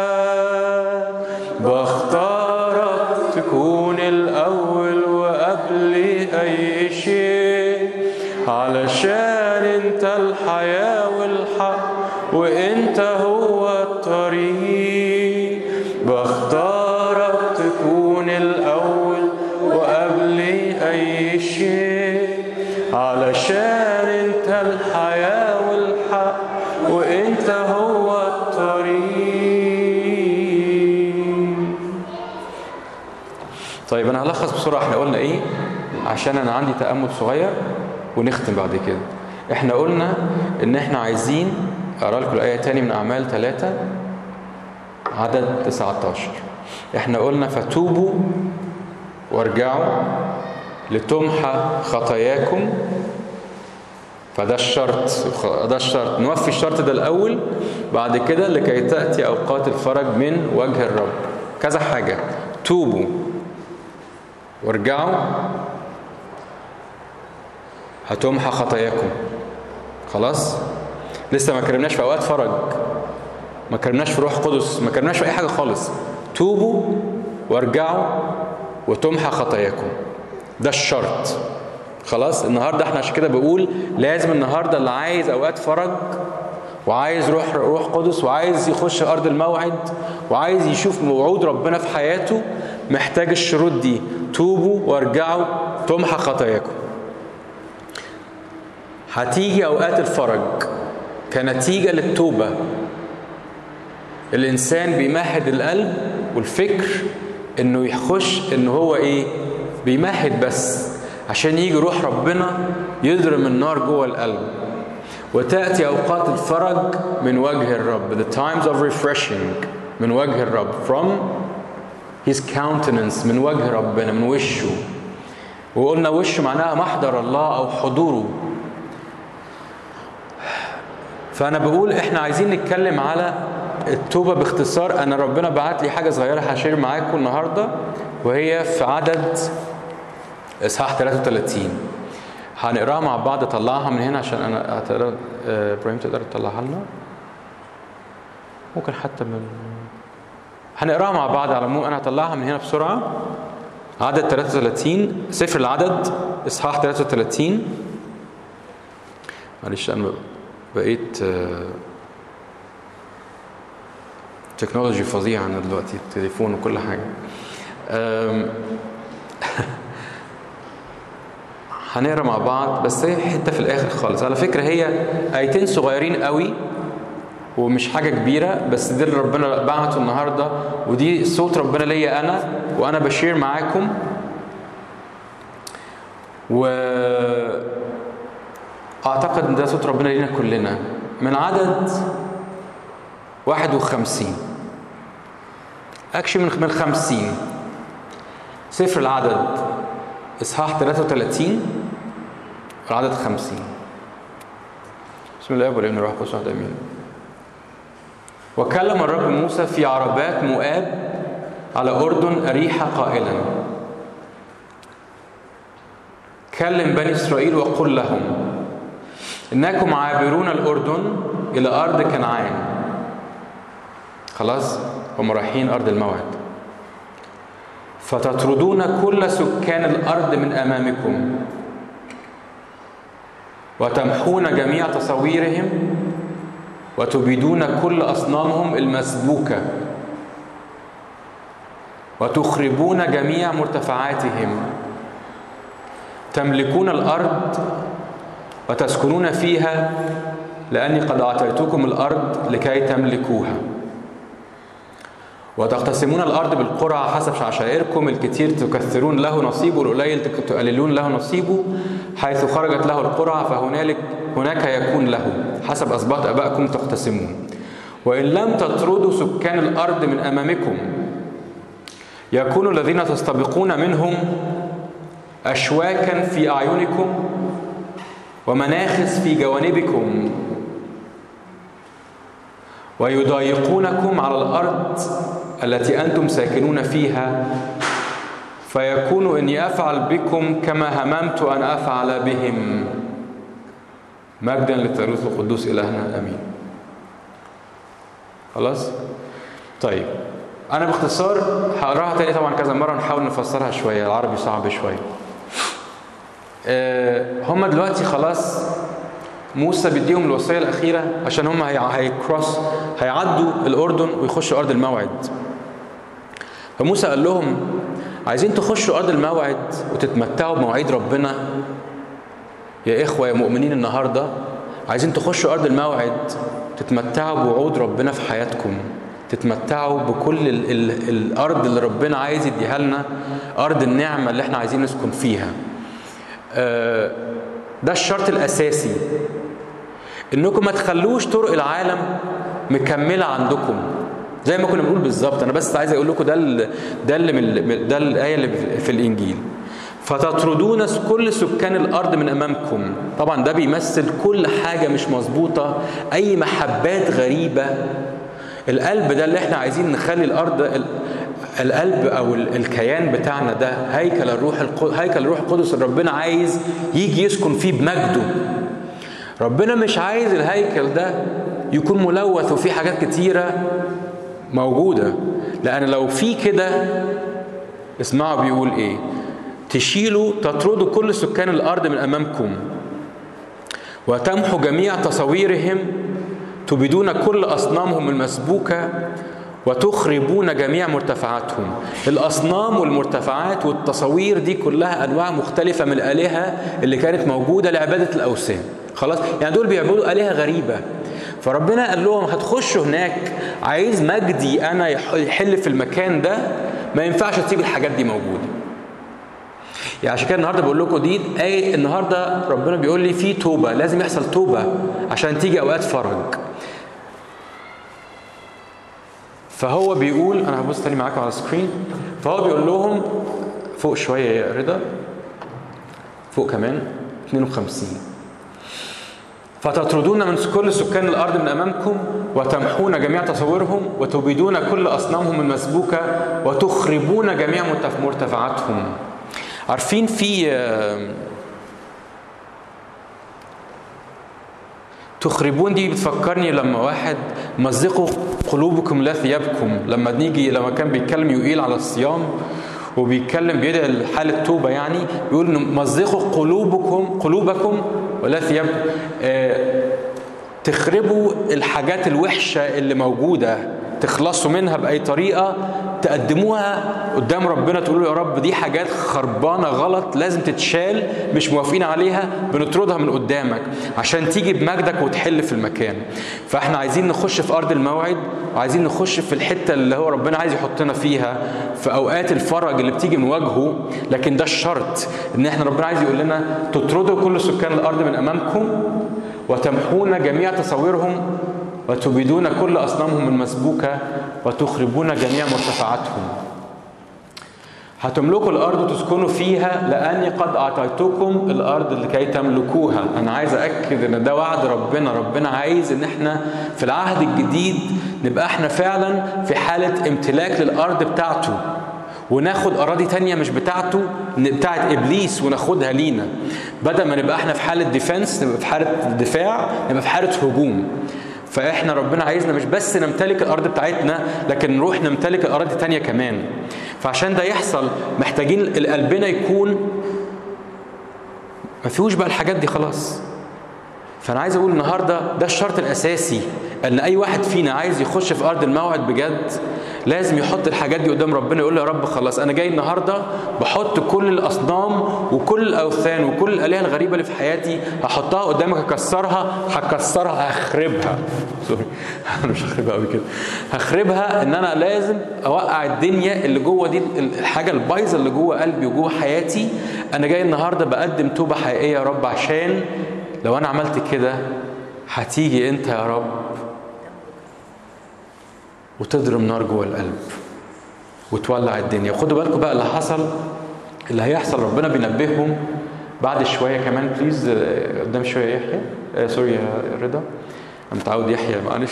بختارك تكون الأول وقبل أي شيء علشان انت الحياة والحق وانت هو الطريق الطريق بختارك تكون الأول وقبل أي شيء علشان انت الحياة والحق وانت هو الطريق طيب انا هلخص بسرعه احنا قلنا ايه عشان انا عندي تامل صغير ونختم بعد كده احنا قلنا ان احنا عايزين اقرا لكم الايه تاني من اعمال ثلاثة عدد 19 احنا قلنا فتوبوا وارجعوا لتمحى خطاياكم فده الشرط ده الشرط نوفي الشرط ده الاول بعد كده لكي تاتي اوقات الفرج من وجه الرب كذا حاجه توبوا وارجعوا هتمحى خطاياكم خلاص لسه ما كلمناش في اوقات فرج ما كلمناش في روح قدس ما كلمناش في اي حاجه خالص توبوا وارجعوا وتمحى خطاياكم ده الشرط خلاص النهارده احنا عشان كده بقول لازم النهارده اللي عايز اوقات فرج وعايز روح روح قدس وعايز يخش ارض الموعد وعايز يشوف وعود ربنا في حياته محتاج الشروط دي توبوا وارجعوا تمحى خطاياكم هتيجي اوقات الفرج كنتيجه للتوبه الانسان بيمهد القلب والفكر انه يخش ان هو ايه بيمهد بس عشان يجي روح ربنا يضرم النار جوه القلب وتأتي أوقات الفرج من وجه الرب the times of refreshing من وجه الرب from his countenance من وجه ربنا من وشه وقلنا وشه معناها محضر الله أو حضوره فأنا بقول إحنا عايزين نتكلم على التوبة باختصار أنا ربنا بعت لي حاجة صغيرة هشير معاكم النهاردة وهي في عدد إصحاح 33 هنقراها مع بعض اطلعها من هنا عشان انا هتقرا آه، ابراهيم تقدر تطلعها لنا ممكن حتى من هنقراها مع بعض على العموم انا هطلعها من هنا بسرعه عدد 33 سفر العدد اصحاح 33 معلش انا بقيت آه، تكنولوجي فظيعه انا دلوقتي التليفون وكل حاجه آم، هنقرا مع بعض بس هي حته في الاخر خالص على فكره هي ايتين صغيرين قوي ومش حاجه كبيره بس ده اللي ربنا بعته النهارده ودي صوت ربنا ليا انا وانا بشير معاكم و اعتقد ان ده صوت ربنا لينا كلنا من عدد 51 اكشن من من 50 سفر العدد اصحاح 33 العدد 50 بسم الله والابن والروح القدس واحد امين وكلم الرب موسى في عربات مؤاب على اردن اريحه قائلا كلم بني اسرائيل وقل لهم انكم عابرون الاردن الى ارض كنعان خلاص هم رايحين ارض الموعد فتطردون كل سكان الارض من امامكم وتمحون جميع تصويرهم وتبيدون كل اصنامهم المسبوكه وتخربون جميع مرتفعاتهم تملكون الارض وتسكنون فيها لاني قد اعطيتكم الارض لكي تملكوها وتقتسمون الارض بالقرى حسب عشائركم الكثير تكثرون له نصيبه والقليل تقللون له نصيبه حيث خرجت له القرى فهنالك هناك يكون له حسب اسباط ابائكم تقتسمون وان لم تطردوا سكان الارض من امامكم يكون الذين تستبقون منهم اشواكا في اعينكم ومناخس في جوانبكم ويضايقونكم على الارض التي انتم ساكنون فيها فيكون اني افعل بكم كما هممت ان افعل بهم مجدا للثالوث القدوس الهنا امين خلاص طيب انا باختصار هقراها تاني طبعا كذا مره نحاول نفسرها شويه العربي صعب شويه أه هم دلوقتي خلاص موسى بيديهم الوصيه الاخيره عشان هم هيكروس هيعدوا الاردن ويخشوا ارض الموعد فموسى قال لهم عايزين تخشوا ارض الموعد وتتمتعوا بمواعيد ربنا يا اخوه يا مؤمنين النهارده عايزين تخشوا ارض الموعد تتمتعوا بوعود ربنا في حياتكم تتمتعوا بكل ال ال الارض اللي ربنا عايز يديها لنا ارض النعمه اللي احنا عايزين نسكن فيها آه ده الشرط الاساسي انكم ما تخلوش طرق العالم مكمله عندكم زي ما كنا بنقول بالظبط انا بس عايز اقول لكم ده ال ده اللي من ده الايه اللي في الانجيل فتطردون كل سكان الارض من امامكم طبعا ده بيمثل كل حاجه مش مظبوطه اي محبات غريبه القلب ده اللي احنا عايزين نخلي الارض القلب او الكيان بتاعنا ده هيكل الروح هيكل الروح القدس اللي ربنا عايز يجي يسكن فيه بمجده ربنا مش عايز الهيكل ده يكون ملوث وفيه حاجات كتيره موجوده لان لو في كده اسمعوا بيقول ايه تشيلوا تطردوا كل سكان الارض من امامكم وتمحوا جميع تصاويرهم تبيدون كل اصنامهم المسبوكه وتخربون جميع مرتفعاتهم الاصنام والمرتفعات والتصاوير دي كلها انواع مختلفه من الالهه اللي كانت موجوده لعباده الاوثان خلاص يعني دول بيعبدوا الهه غريبه فربنا قال لهم هتخشوا هناك عايز مجدي انا يحل في المكان ده ما ينفعش تسيب الحاجات دي موجوده يعني عشان كده النهارده بقول لكم دي ايه النهارده ربنا بيقول لي في توبه لازم يحصل توبه عشان تيجي اوقات فرج فهو بيقول انا هبص تاني معاكم على السكرين فهو بيقول لهم فوق شويه يا رضا فوق كمان 52 فتطردون من كل سكان الارض من امامكم وتمحون جميع تصورهم وتبيدون كل اصنامهم المسبوكه وتخربون جميع مرتفعاتهم عارفين في تخربون دي بتفكرني لما واحد مزقوا قلوبكم لا ثيابكم لما نيجي لما كان بيتكلم يقيل على الصيام وبيتكلم بيدعي حالة توبة يعني بيقول انه مزقوا قلوبكم قلوبكم ولا ثيابكم آه تخربوا الحاجات الوحشة اللي موجودة تخلصوا منها بأي طريقة تقدموها قدام ربنا تقولوا يا رب دي حاجات خربانة غلط لازم تتشال مش موافقين عليها بنطردها من قدامك عشان تيجي بمجدك وتحل في المكان فاحنا عايزين نخش في أرض الموعد وعايزين نخش في الحتة اللي هو ربنا عايز يحطنا فيها في أوقات الفرج اللي بتيجي من وجهه لكن ده الشرط إن احنا ربنا عايز يقول لنا تطردوا كل سكان الأرض من أمامكم وتمحون جميع تصاويرهم وتبيدون كل أصنامهم المسبوكة وتخربون جميع مرتفعاتهم هتملكوا الأرض وتسكنوا فيها لأني قد أعطيتكم الأرض لكي تملكوها أنا عايز أكد إن ده وعد ربنا ربنا عايز إن إحنا في العهد الجديد نبقى إحنا فعلا في حالة امتلاك للأرض بتاعته وناخد أراضي تانية مش بتاعته بتاعت إبليس وناخدها لينا بدل ما نبقى إحنا في حالة ديفنس نبقى في حالة دفاع نبقى في حالة هجوم فاحنا ربنا عايزنا مش بس نمتلك الارض بتاعتنا لكن نروح نمتلك الاراضي تانية كمان فعشان ده يحصل محتاجين قلبنا يكون ما فيهوش بقى الحاجات دي خلاص فانا عايز اقول النهارده ده الشرط الاساسي ان اي واحد فينا عايز يخش في ارض الموعد بجد لازم يحط الحاجات دي قدام ربنا يقول له يا رب خلاص انا جاي النهارده بحط كل الاصنام وكل الاوثان وكل الالهه الغريبه اللي في حياتي هحطها قدامك هكسرها هكسرها هخربها سوري انا مش هخربها قوي كده هخربها ان انا لازم اوقع الدنيا اللي جوه دي الحاجه البايظه اللي جوه قلبي وجوه حياتي انا جاي النهارده بقدم توبه حقيقيه يا رب عشان لو انا عملت كده هتيجي انت يا رب وتضرب نار جوه القلب وتولع الدنيا وخدوا بالكم بقى اللي حصل اللي هيحصل ربنا بينبههم بعد شويه كمان بليز قدام شويه يحيى آه سوري يا رضا انا متعود يحيى معلش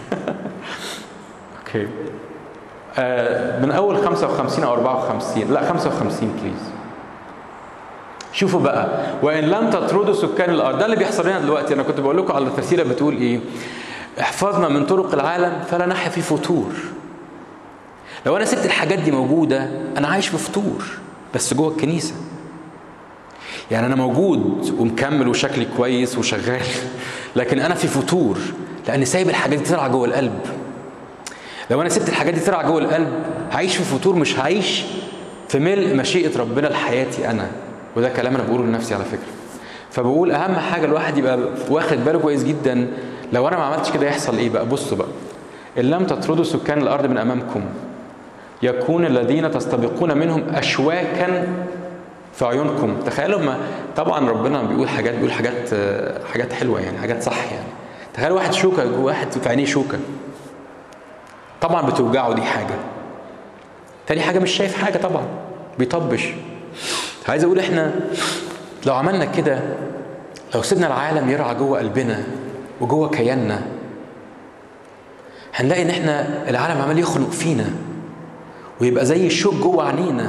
اوكي آه من اول 55 او 54 لا 55 بليز شوفوا بقى وان لم تطردوا سكان الارض ده اللي بيحصل لنا دلوقتي انا كنت بقول لكم على الترسيله بتقول ايه احفظنا من طرق العالم فلا نحيا في فتور لو انا سبت الحاجات دي موجوده انا عايش في فتور بس جوه الكنيسه يعني انا موجود ومكمل وشكلي كويس وشغال لكن انا في فتور لان سايب الحاجات دي ترعى جوه القلب لو انا سبت الحاجات دي ترعى جوه القلب هعيش في فتور مش هعيش في ملء مشيئه ربنا لحياتي انا وده كلام انا بقوله لنفسي على فكره فبقول اهم حاجه الواحد يبقى واخد باله كويس جدا لو انا ما عملتش كده يحصل ايه بقى بصوا بقى ان لم تطردوا سكان الارض من امامكم يكون الذين تستبقون منهم اشواكا في عيونكم تخيلوا ما طبعا ربنا بيقول حاجات بيقول حاجات حاجات حلوه يعني حاجات صح يعني تخيل واحد شوكه جوه واحد في عينيه شوكه طبعا بتوجعه دي حاجه تاني حاجه مش شايف حاجه طبعا بيطبش عايز اقول احنا لو عملنا كده لو سيبنا العالم يرعى جوه قلبنا وجوه كياننا هنلاقي ان احنا العالم عمال يخنق فينا ويبقى زي الشوك جوه عينينا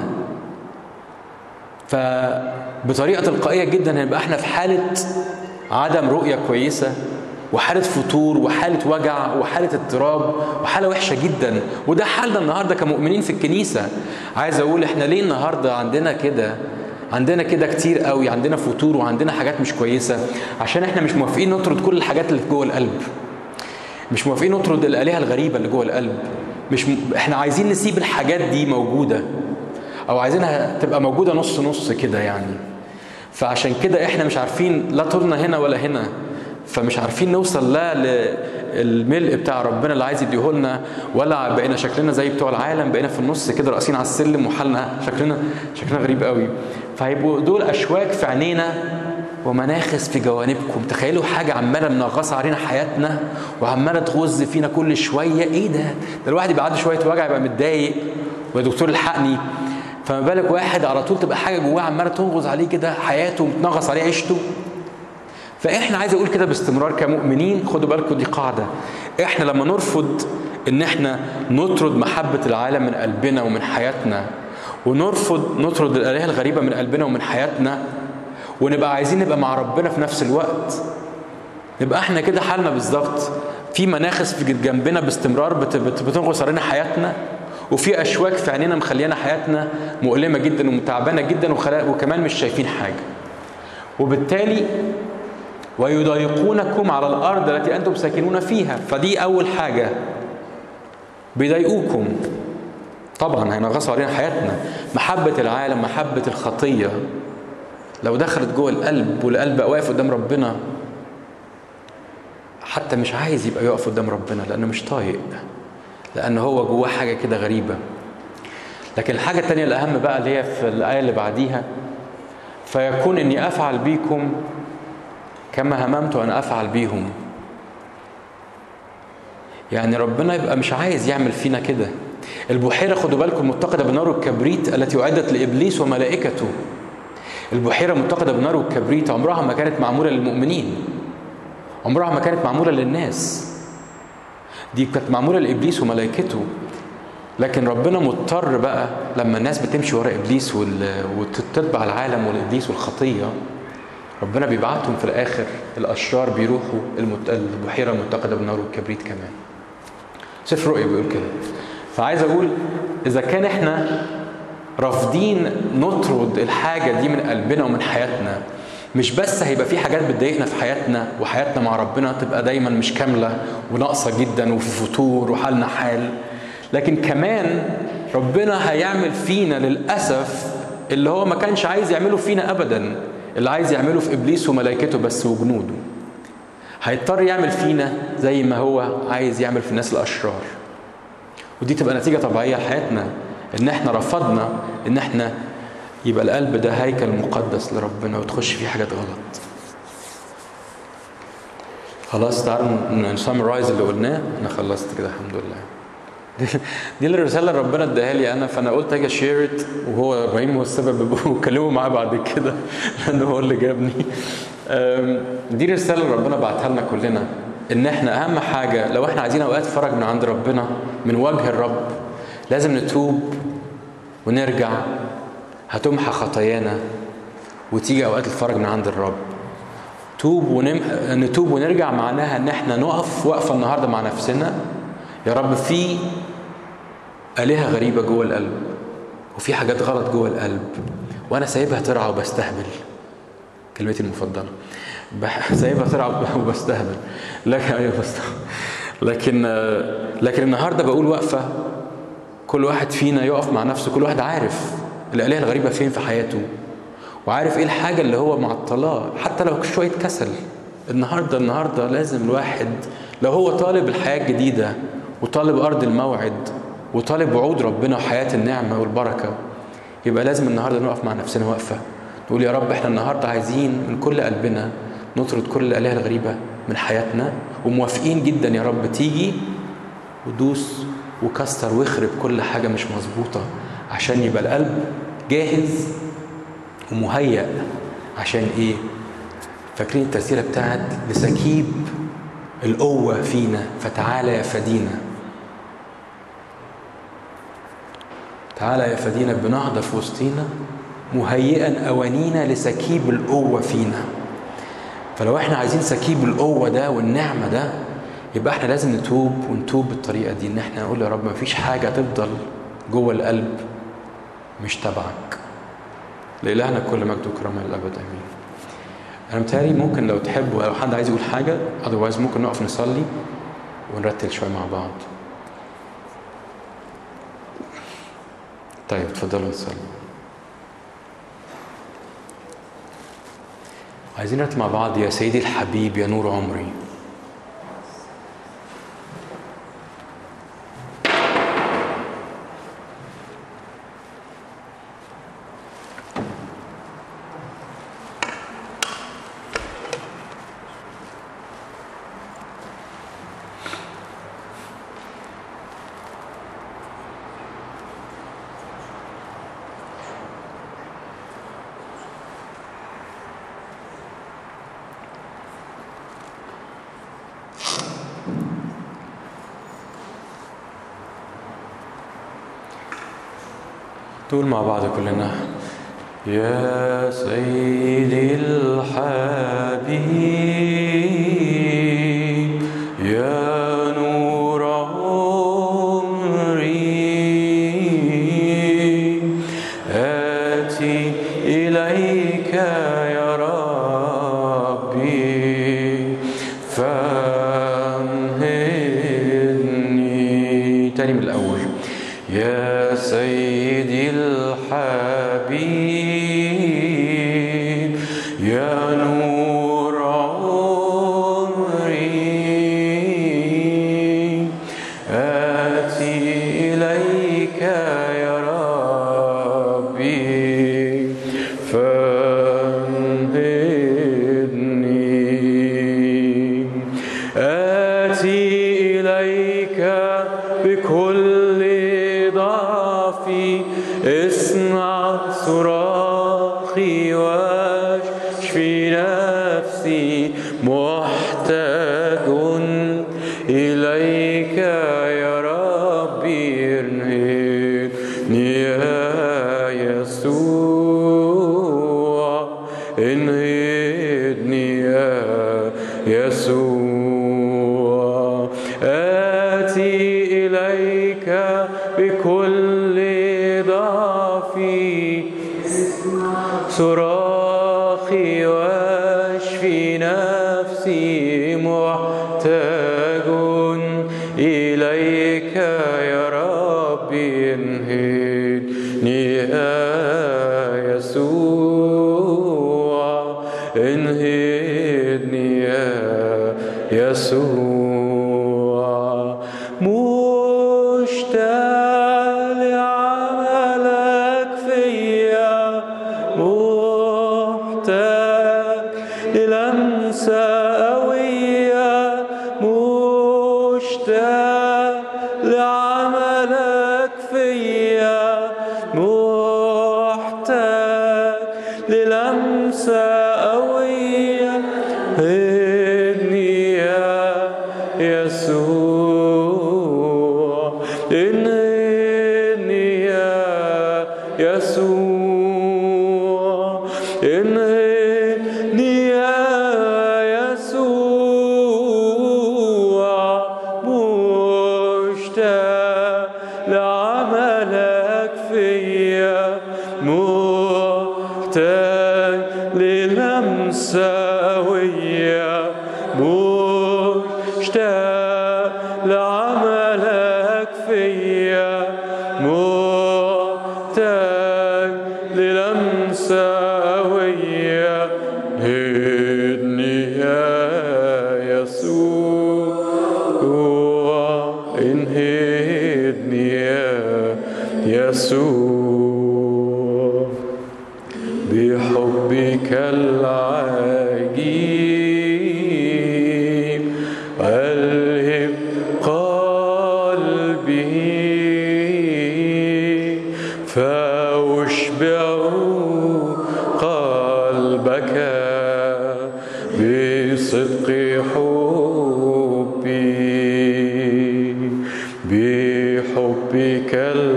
فبطريقه تلقائيه جدا هنبقى احنا في حاله عدم رؤيه كويسه وحاله فتور وحاله وجع وحاله اضطراب وحاله وحشه جدا وده حالنا النهارده كمؤمنين في الكنيسه عايز اقول احنا ليه النهارده عندنا كده عندنا كده كتير قوي عندنا فتور وعندنا حاجات مش كويسه عشان احنا مش موافقين نطرد كل الحاجات اللي جوه القلب مش موافقين نطرد الالهه الغريبه اللي جوه القلب مش م... احنا عايزين نسيب الحاجات دي موجوده او عايزينها تبقى موجوده نص نص كده يعني فعشان كده احنا مش عارفين لا طولنا هنا ولا هنا فمش عارفين نوصل لا للملء بتاع ربنا اللي عايز يديهولنا ولا بقينا شكلنا زي بتوع العالم بقينا في النص كده راسين على السلم وحالنا شكلنا شكلنا غريب قوي فهيبقوا دول اشواك في عينينا ومناخس في جوانبكم تخيلوا حاجة عمالة منغصة علينا حياتنا وعمالة تغز فينا كل شوية ايه ده؟ ده الواحد يبقى عنده شوية وجع يبقى متضايق ويا دكتور الحقني فما بالك واحد على طول تبقى حاجة جواه عمالة تنغص عليه كده حياته ومتنغص عليه عيشته فاحنا عايز اقول كده باستمرار كمؤمنين خدوا بالكم دي قاعدة احنا لما نرفض ان احنا نطرد محبة العالم من قلبنا ومن حياتنا ونرفض نطرد الآلهة الغريبة من قلبنا ومن حياتنا ونبقى عايزين نبقى مع ربنا في نفس الوقت نبقى احنا كده حالنا بالظبط في مناخس في جنبنا باستمرار بتنغص علينا حياتنا وفي اشواك في عينينا مخليانا حياتنا مؤلمه جدا ومتعبانه جدا وكمان مش شايفين حاجه وبالتالي ويضايقونكم على الارض التي انتم ساكنون فيها فدي اول حاجه بيضايقوكم طبعا هينغصوا علينا حياتنا محبه العالم محبه الخطيه لو دخلت جوه القلب والقلب بقى واقف قدام ربنا حتى مش عايز يبقى يقف قدام ربنا لانه مش طايق لان هو جواه حاجه كده غريبه لكن الحاجه الثانيه الاهم بقى اللي هي في الايه اللي بعديها فيكون اني افعل بيكم كما هممت ان افعل بيهم يعني ربنا يبقى مش عايز يعمل فينا كده البحيره خدوا بالكم متقده بنار الكبريت التي اعدت لابليس وملائكته البحيرة متقدة بنار والكبريت عمرها ما كانت معمولة للمؤمنين عمرها ما كانت معمولة للناس دي كانت معمولة لإبليس وملائكته لكن ربنا مضطر بقى لما الناس بتمشي ورا إبليس وتتبع العالم والإبليس والخطية ربنا بيبعتهم في الآخر الأشرار بيروحوا البحيرة المتقدة بالنار والكبريت كمان سفر رؤيا بيقول كده فعايز أقول إذا كان إحنا رافضين نطرد الحاجه دي من قلبنا ومن حياتنا مش بس هيبقى في حاجات بتضايقنا في حياتنا وحياتنا مع ربنا تبقى دايما مش كامله وناقصه جدا وفي فتور وحالنا حال لكن كمان ربنا هيعمل فينا للاسف اللي هو ما كانش عايز يعمله فينا ابدا اللي عايز يعمله في ابليس وملائكته بس وجنوده هيضطر يعمل فينا زي ما هو عايز يعمل في الناس الاشرار ودي تبقى نتيجه طبيعيه لحياتنا ان احنا رفضنا ان احنا يبقى القلب ده هيكل مقدس لربنا وتخش فيه حاجات غلط خلاص تعالوا نسمرايز اللي قلناه انا خلصت كده الحمد لله دي, دي الرساله اللي ربنا اداها لي انا فانا قلت اجي اشيرت وهو ابراهيم هو السبب وكلمه معاه بعد كده لانه هو اللي جابني دي الرساله اللي ربنا بعتها لنا كلنا ان احنا اهم حاجه لو احنا عايزين اوقات فرج من عند ربنا من وجه الرب لازم نتوب ونرجع هتمحى خطايانا وتيجي اوقات الفرج من عند الرب توب ونم... نتوب ونرجع معناها ان احنا نقف وقفه النهارده مع نفسنا يا رب في آلهة غريبة جوه القلب وفي حاجات غلط جوه القلب وأنا سايبها ترعى وبستهبل كلمتي المفضله بح- سايبها تلعب وبستهبل لكن أيوة بستهبل. لكن آه، لكن النهارده بقول وقفه كل واحد فينا يقف مع نفسه كل واحد عارف الآلهة الغريبة فين في حياته وعارف ايه الحاجة اللي هو معطلاه حتى لو شوية كسل النهاردة النهاردة لازم الواحد لو هو طالب الحياة الجديدة وطالب أرض الموعد وطالب وعود ربنا وحياة النعمة والبركة يبقى لازم النهاردة نقف مع نفسنا وقفة نقول يا رب احنا النهاردة عايزين من كل قلبنا نطرد كل الآلهة الغريبة من حياتنا وموافقين جدا يا رب تيجي ودوس وكسر واخرب كل حاجة مش مظبوطة عشان يبقى القلب جاهز ومهيأ عشان ايه فاكرين الترسيلة بتاعت لسكيب القوة فينا فتعالى يا فدينا تعالى يا فدينا بنهضة في وسطينا مهيئا أوانينا لسكيب القوة فينا فلو احنا عايزين سكيب القوة ده والنعمة ده يبقى احنا لازم نتوب ونتوب بالطريقة دي ان احنا نقول يا رب مفيش حاجة تفضل جوه القلب مش تبعك لإلهنا كل مجد وكرامة للأبد آمين أنا متهيألي ممكن لو تحبوا لو حد عايز يقول حاجة otherwise ممكن نقف نصلي ونرتل شوية مع بعض طيب اتفضلوا نصلي عايزين نرتل مع بعض يا سيدي الحبيب يا نور عمري تقول مع بعض كلنا يا سيدي الحبيب يا نور عمري آتي إليك يا ربي فانهني تاني من الأول يا سيدي الحبيب يا نور عمري آتي إليك يا ربي فانهضني آتي إليك بكل ضعفي اسمع صراخي واشفي نفسي محتاج إليك يا ربي انهضني يا يسوع انهضني يا يسوع آتي إليك بكل ضعفي صراخي واشفي نفسي محتاج إليك يا ربي انهضني يا يسوع انهضني يا يسوع مشتاق لعملك فيا محتاج للمسة قوية مشتاق لعملك فيا محتاج للمسة قوية هدني يا يسوع انهني يا يسوع انهني يا يسوع مشتاق لعملك فيا محتاج للمسة سوية مشتاق لعملك فيا محتاج للمسة قوية هدني يا يسوع انهدني يا يسوع بحبك العجيب ألهم قلبي فأشبع قلبك بصدق حبي بحبك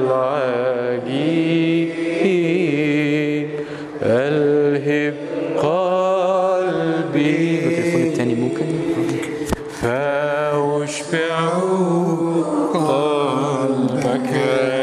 العجيب ألهب قلبي التليفون التاني ممكن فأشبع قلبك